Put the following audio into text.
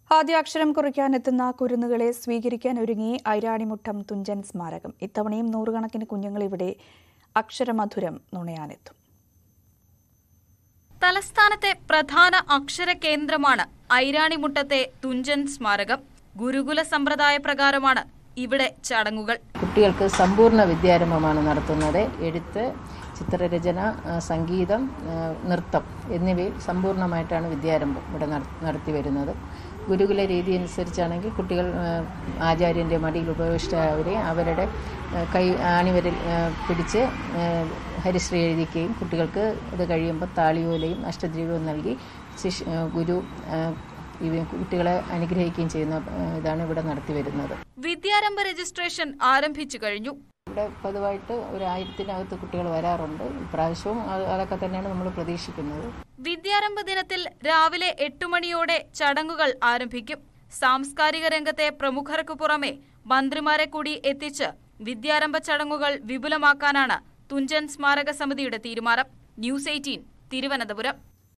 ആദ്യാക്ഷരം കുറിക്കാനെത്തുന്ന കുരുന്നുകളെ സ്വീകരിക്കാൻ ഒരുങ്ങി ഐരാണിമുട്ടം തുഞ്ചൻ സ്മാരകം ഇത്തവണയും നൂറുകണക്കിന് കുഞ്ഞുങ്ങൾ ഇവിടെ അക്ഷരമധുരം നുണയാനെത്തും തലസ്ഥാനത്തെ പ്രധാന അക്ഷര കേന്ദ്രമാണ് ഐരാണിമുട്ടത്തെ തുഞ്ചൻ സ്മാരകം ഗുരുകുല സമ്പ്രദായ പ്രകാരമാണ് ഇവിടെ ചടങ്ങുകൾ കുട്ടികൾക്ക് സമ്പൂർണ്ണ വിദ്യാരംഭമാണ് നടത്തുന്നത് എഴുത്ത് ചിത്രരചന ആ, സംഗീതം ആ, നൃത്തം എന്നിവയിൽ സമ്പൂർണ്ണമായിട്ടാണ് വിദ്യാരംഭം ഇവിടെ നട- നടത്തി വരുന്നത് ഗുരുകുല രീതി അനുസരിച്ചാണെങ്കിൽ കുട്ടികൾ ആ, ആചാര്യൻ്റെ മടിയിൽ ഉപവിഷ്ടവരെ അവരുടെ ആ, കൈ ആണിവരിൽ ആ, പിടിച്ച് ആ, ഹരിശ്രീ എഴുതിക്കുകയും കുട്ടികൾക്ക് ഇത് കഴിയുമ്പോൾ താളിയോലയും അഷ്ടദ്രവ്യവും നൽകി ശിശ് ആ, ഗുരു ആ, ഇവ കുട്ടികളെ അനുഗ്രഹിക്കുകയും ചെയ്യുന്ന ആ, ഇതാണ് ഇവിടെ നടത്തി വരുന്നത് വിദ്യാരംഭ രജിസ്ട്രേഷൻ ആരംഭിച്ചു കഴിഞ്ഞു ഇവിടെ പൊതുവായിട്ട് ഒരു ആയിരത്തിനകത്ത് കുട്ടികൾ വരാറുണ്ട് ഇപ്രാവശ്യവും അത് അതൊക്കെ തന്നെയാണ് നമ്മൾ പ്രതീക്ഷിക്കുന്നത് വിദ്യാരംഭ ദിനത്തിൽ രാവിലെ എട്ടു മണിയോടെ ചടങ്ങുകൾ ആരംഭിക്കും സാംസ്കാരിക രംഗത്തെ പ്രമുഖർക്ക് പുറമെ മന്ത്രിമാരെ കൂടി എത്തിച്ച് വിദ്യാരംഭ ചടങ്ങുകൾ വിപുലമാക്കാനാണ് തുഞ്ചൻ സ്മാരക സമിതിയുടെ തീരുമാനം ന്യൂസ് എയ്റ്റീൻ തിരുവനന്തപുരം